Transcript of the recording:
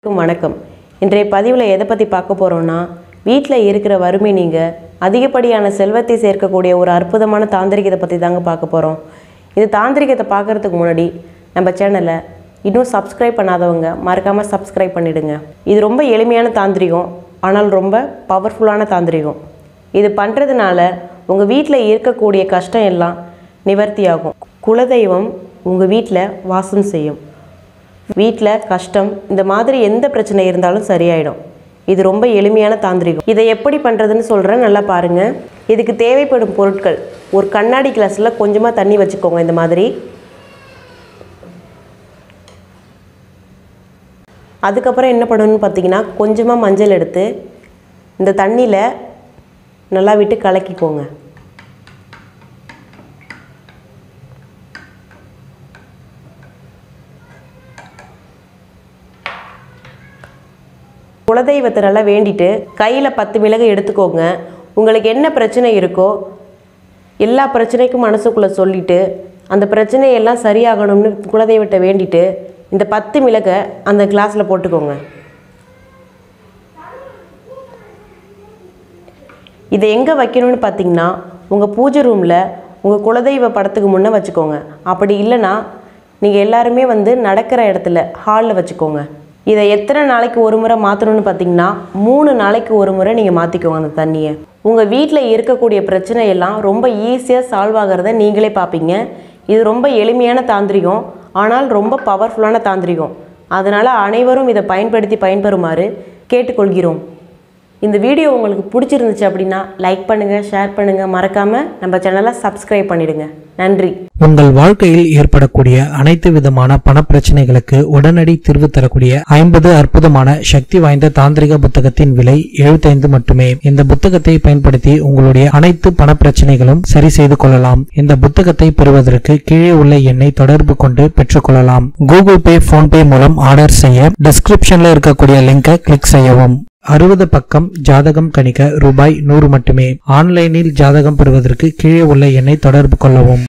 அனைவருக்கும் வணக்கம் இன்றைய பதிவில் எதை பற்றி பார்க்க போகிறோம்னா வீட்டில் இருக்கிற வறுமை நீங்கள் அதிகப்படியான செல்வத்தை சேர்க்கக்கூடிய ஒரு அற்புதமான தாந்திரிகத்தை பற்றி தாங்க பார்க்க போகிறோம் இது தாந்திரிகத்தை பார்க்குறதுக்கு முன்னாடி நம்ம சேனலை இன்னும் சப்ஸ்கிரைப் பண்ணாதவங்க மறக்காமல் சப்ஸ்கிரைப் பண்ணிடுங்க இது ரொம்ப எளிமையான தாந்திரிகம் ஆனால் ரொம்ப பவர்ஃபுல்லான தாந்திரிகம் இது பண்ணுறதுனால உங்கள் வீட்டில் இருக்கக்கூடிய கஷ்டம் எல்லாம் நிவர்த்தியாகும் குலதெய்வம் உங்கள் வீட்டில் வாசம் செய்யும் வீட்டில் கஷ்டம் இந்த மாதிரி எந்த பிரச்சனை இருந்தாலும் சரியாயிடும் இது ரொம்ப எளிமையான தாந்திரிகம் இதை எப்படி பண்ணுறதுன்னு சொல்கிறேன் நல்லா பாருங்கள் இதுக்கு தேவைப்படும் பொருட்கள் ஒரு கண்ணாடி கிளாஸில் கொஞ்சமாக தண்ணி வச்சுக்கோங்க இந்த மாதிரி அதுக்கப்புறம் என்ன பண்ணணும்னு பார்த்தீங்கன்னா கொஞ்சமாக மஞ்சள் எடுத்து இந்த தண்ணியில் நல்லா விட்டு கலக்கிக்கோங்க குலதெய்வத்தை நல்லா வேண்டிட்டு கையில் பத்து மிளகு எடுத்துக்கோங்க உங்களுக்கு என்ன பிரச்சனை இருக்கோ எல்லா பிரச்சனைக்கும் மனசுக்குள்ளே சொல்லிட்டு அந்த பிரச்சனையெல்லாம் சரியாகணும்னு குலதெய்வத்தை வேண்டிட்டு இந்த பத்து மிளகை அந்த கிளாஸில் போட்டுக்கோங்க இதை எங்கே வைக்கணும்னு பார்த்தீங்கன்னா உங்கள் பூஜை ரூமில் உங்கள் குலதெய்வ படத்துக்கு முன்னே வச்சுக்கோங்க அப்படி இல்லைன்னா நீங்கள் எல்லாருமே வந்து நடக்கிற இடத்துல ஹாலில் வச்சுக்கோங்க இதை எத்தனை நாளைக்கு ஒரு முறை மாற்றணும்னு பார்த்தீங்கன்னா மூணு நாளைக்கு ஒரு முறை நீங்கள் மாற்றிக்கோங்க அந்த தண்ணியை உங்கள் வீட்டில் இருக்கக்கூடிய பிரச்சனை எல்லாம் ரொம்ப ஈஸியாக சால்வ் ஆகிறத நீங்களே பார்ப்பீங்க இது ரொம்ப எளிமையான தாந்திரிகம் ஆனால் ரொம்ப பவர்ஃபுல்லான தாந்திரிகம் அதனால் அனைவரும் இதை பயன்படுத்தி பயன்பெறுமாறு கேட்டுக்கொள்கிறோம் இந்த வீடியோ உங்களுக்கு பிடிச்சிருந்துச்சு அப்படின்னா லைக் பண்ணுங்கள் ஷேர் பண்ணுங்கள் மறக்காமல் நம்ம சேனலை சப்ஸ்கிரைப் பண்ணிடுங்க நன்றி உங்கள் வாழ்க்கையில் ஏற்படக்கூடிய அனைத்து விதமான பணப்பிரச்சனைகளுக்கு உடனடி தீர்வு தரக்கூடிய ஐம்பது அற்புதமான சக்தி வாய்ந்த தாந்திரிக புத்தகத்தின் விலை 75 மட்டுமே இந்த புத்தகத்தை பயன்படுத்தி உங்களுடைய அனைத்து பணப்பிரச்சனைகளும் சரி செய்து கொள்ளலாம் இந்த புத்தகத்தை பெறுவதற்கு கீழே உள்ள எண்ணை தொடர்பு கொண்டு பெற்றுக்கொள்ளலாம் கூகுள் பே போன்பே மூலம் ஆர்டர் செய்ய டிஸ்கிரிப்ஷன்ல இருக்கக்கூடிய லிங்கை கிளிக் செய்யவும் அறுபது பக்கம் ஜாதகம் கணிக்க ரூபாய் நூறு மட்டுமே ஆன்லைனில் ஜாதகம் பெறுவதற்கு கீழே உள்ள எண்ணை தொடர்பு கொள்ளவும்